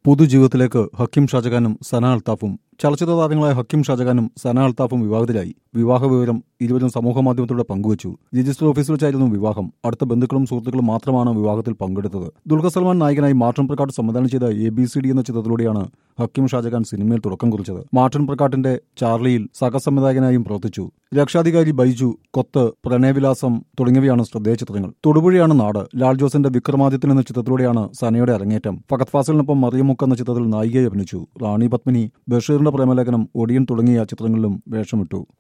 പൊതുജീവിതത്തിലേക്ക് ഹക്കീം ഷാജഹാനും സന അൽത്താഫും ചലച്ചിത്ര താരങ്ങളായ ഹക്കീം ഷാജഹാനും സന അൽത്താഫും വിവാഹത്തിലായി വിവാഹ വിവരം ഇരുവരും സമൂഹമാധ്യമത്തിലൂടെ പങ്കുവച്ചു രജിസ്റ്റർ ഓഫീസിൽ വെച്ചായിരുന്നു വിവാഹം അടുത്ത ബന്ധുക്കളും സുഹൃത്തുക്കളും മാത്രമാണ് വിവാഹത്തിൽ പങ്കെടുത്തത് ദുൽഖർ സൽമാൻ നായകനായി മാർട്ടൻ പ്രക്കാട്ട് സംവിധാനം ചെയ്ത എ ബി സി ഡി എന്ന ചിത്രത്തിലൂടെയാണ് ഹക്കീം ഷാജഹാൻ സിനിമയിൽ തുടക്കം കുറിച്ചത് മാർട്ടൻ പ്രക്കാട്ടിന്റെ ചാർലിയിൽ സഹസംവിധായകനായും പ്രവർത്തിച്ചു രക്ഷാധികാരി ബൈജു കൊത്ത് പ്രണയവിലാസം തുടങ്ങിയവയാണ് ശ്രദ്ധേയ ചിത്രങ്ങൾ തൊടുപുഴയാണ് നാട് ലാൽ ജോസിന്റെ വിക്രമാദിത്യൻ എന്ന ചിത്രത്തിലൂടെയാണ് സനയുടെ അരങ്ങേറ്റം ഫഗത് ഫാസിലിനൊപ്പം മറിയമുക്ക് എന്ന ചിത്രത്തിൽ നായികയെ അഭിനയിച്ചു റാണി പത്മിനി ബഷീറിന്റെ പ്രേമലേഖനം ഒടിയൻ തുടങ്ങിയ ചിത്രങ്ങളിലും വേഷമിട്ടു